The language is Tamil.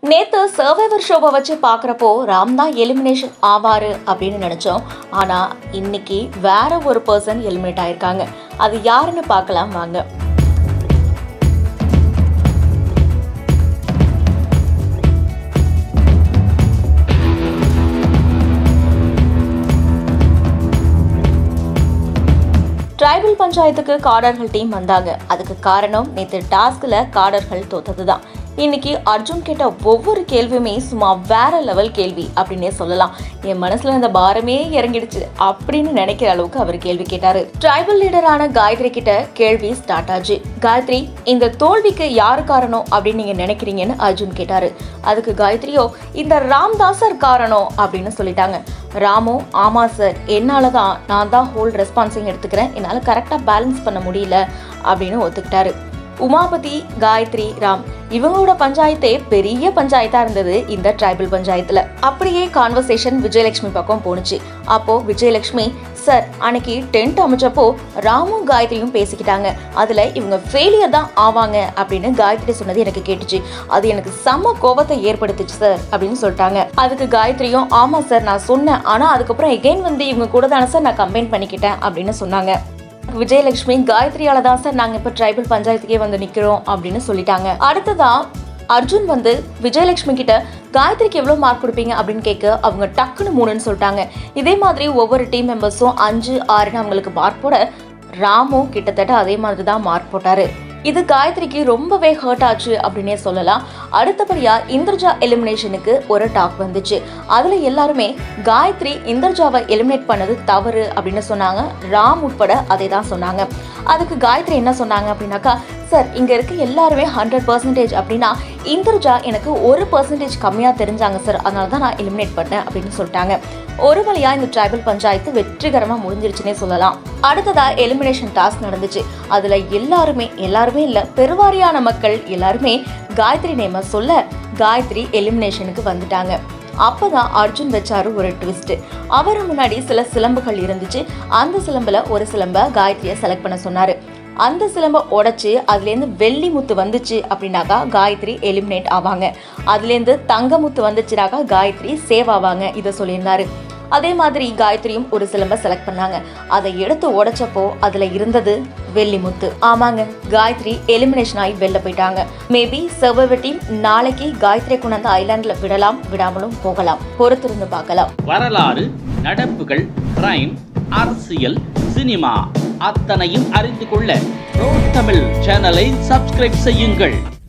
நேத்து சர்வைவர் ஷோவை வச்சு பார்க்குறப்போ ராம் தான் எலிமினேஷன் ஆவாரு அப்படின்னு நினைச்சோம் ஆனா இன்னைக்கு வேற ஒரு பர்சன் எலிமினேட் ஆயிருக்காங்க அது யாருன்னு பார்க்கலாம் வாங்க ட்ரைபல் பஞ்சாயத்துக்கு காடர்கள் டீம் வந்தாங்க அதுக்கு காரணம் நேற்று டாஸ்க்ல காடர்கள் தோத்தது தான் இன்னைக்கு அர்ஜுன் கேட்ட ஒவ்வொரு கேள்வியுமே சும்மா வேற லெவல் கேள்வி அப்படின்னே சொல்லலாம் என் மனசுல இந்த பாரமே இறங்கிடுச்சு அப்படின்னு நினைக்கிற அளவுக்கு அவர் கேள்வி கேட்டாரு ட்ரைபல் லீடரான காயத்ரி கிட்ட கேள்வி ஸ்டார்ட் ஆச்சு காயத்ரி இந்த தோல்விக்கு யாரு காரணம் அப்படின்னு நீங்க நினைக்கிறீங்கன்னு அர்ஜுன் கேட்டாரு அதுக்கு காயத்ரியோ இந்த ராம்தாசர் காரணம் அப்படின்னு சொல்லிட்டாங்க ராமு ஆமா சார் என்னால தான் நான் தான் ஹோல் ரெஸ்பான்சிங் எடுத்துக்கிறேன் என்னால் கரெக்டாக பேலன்ஸ் பண்ண முடியல அப்படின்னு ஒத்துக்கிட்டாரு உமாபதி காயத்ரி ராம் இவங்களோட பஞ்சாயத்தே பெரிய பஞ்சாயத்தா இருந்தது இந்த ட்ரைபல் பஞ்சாயத்துல அப்படியே கான்வர்சேஷன் விஜயலட்சுமி பக்கம் போணுச்சு அப்போ விஜயலட்சுமி சார் அன்னைக்கு டென்ட் அமைச்சப்போ ராமும் காயத்ரியும் பேசிக்கிட்டாங்க அதுல இவங்க ஃபெயிலியர் தான் ஆவாங்க அப்படின்னு காயத்ரி சொன்னது எனக்கு கேட்டுச்சு அது எனக்கு செம்ம கோபத்தை ஏற்படுத்துச்சு சார் அப்படின்னு சொல்லிட்டாங்க அதுக்கு காயத்ரியும் ஆமா சார் நான் சொன்னேன் ஆனா அதுக்கப்புறம் எகைன் வந்து இவங்க கூட தானே சார் நான் கம்பைன் பண்ணிக்கிட்டேன் அப்படின்னு சொன்னாங்க விஜயலட்சுமி காயத்ரியால தான் சார் நாங்க இப்ப ட்ரைபல் பஞ்சாயத்துக்கே வந்து நிக்கிறோம் அப்படின்னு சொல்லிட்டாங்க அடுத்ததா அர்ஜுன் வந்து விஜயலட்சுமி கிட்ட காயத்ரிக்கு எவ்வளோ மார்க் கொடுப்பீங்க அப்படின்னு கேட்க அவங்க டக்குன்னு மூணுன்னு சொல்லிட்டாங்க இதே மாதிரி ஒவ்வொரு டீம் மெம்பர்ஸும் அஞ்சு ஆறுன்னு அவங்களுக்கு மார்க் போட ராமும் கிட்டத்தட்ட அதே மாதிரி தான் மார்க் போட்டாரு இது காயத்ரிக்கு ரொம்பவே ஹர்ட் ஆச்சு அப்படின்னே சொல்லலாம் அடுத்தபடியா இந்திரஜா எலிமினேஷனுக்கு ஒரு டாக் வந்துச்சு அதுல எல்லாருமே காயத்ரி இந்திரஜாவை எலிமினேட் பண்ணது தவறு அப்படின்னு சொன்னாங்க ராம் உட்பட அதை தான் சொன்னாங்க அதுக்கு காயத்ரி என்ன சொன்னாங்க அப்படின்னாக்கா சார் இங்க இருக்க எல்லாருமே ஹண்ட்ரட் பர்சன்டேஜ் அப்படின்னா இந்திரஜா எனக்கு ஒரு பர்சன்டேஜ் கம்மியா தெரிஞ்சாங்க சார் அதனால தான் நான் எலிமினேட் பண்ணேன் அப்படின்னு சொல்லிட்டாங்க ஒரு வழியா இந்த ட்ரைபல் பஞ்சாயத்து வெற்றிகரமா முடிஞ்சிருச்சுன்னே சொல்லலாம் அடுத்ததா எலிமினேஷன் டாஸ்க் நடந்துச்சு அதுல எல்லாருமே எல்லாருமே இல்ல பெருவாரியான மக்கள் எல்லாருமே காயத்ரி நேம சொல்ல காயத்ரி எலிமினேஷனுக்கு வந்துட்டாங்க அப்பதான் அர்ஜுன் வச்சாரு ஒரு ட்விஸ்ட் அவர் முன்னாடி சில சிலம்புகள் இருந்துச்சு அந்த சிலம்புல ஒரு சிலம்ப காயத்ரியை செலக்ட் பண்ண சொன்னாரு அந்த சிலம்ப உடைச்சு அதுலேருந்து வெள்ளி முத்து வந்துச்சு அப்படின்னாக்கா காயத்ரி எலிமினேட் ஆவாங்க அதுலேருந்து தங்க முத்து வந்துச்சுனாக்கா காயத்ரி சேவ் ஆவாங்க இதை சொல்லியிருந்தாரு அதே மாதிரி காயத்ரியும் ஒரு சிலம்ப செலக்ட் பண்ணாங்க அதை எடுத்து உடைச்சப்போ அதுல இருந்தது வெள்ளி முத்து ஆமாங்க காயத்ரி எலிமினேஷன் ஆகி வெளில போயிட்டாங்க மேபி சர்வர் டீம் நாளைக்கு காயத்ரி கொண்டாந்து ஐலாண்ட்ல விடலாம் விடாமலும் போகலாம் பொறுத்திருந்து பார்க்கலாம் வரலாறு நடப்புகள் கிரைம் அரசியல் சினிமா அத்தனையும் அறிந்து கொள்ள தமிழ் சேனலை சப்ஸ்கிரைப் செய்யுங்கள்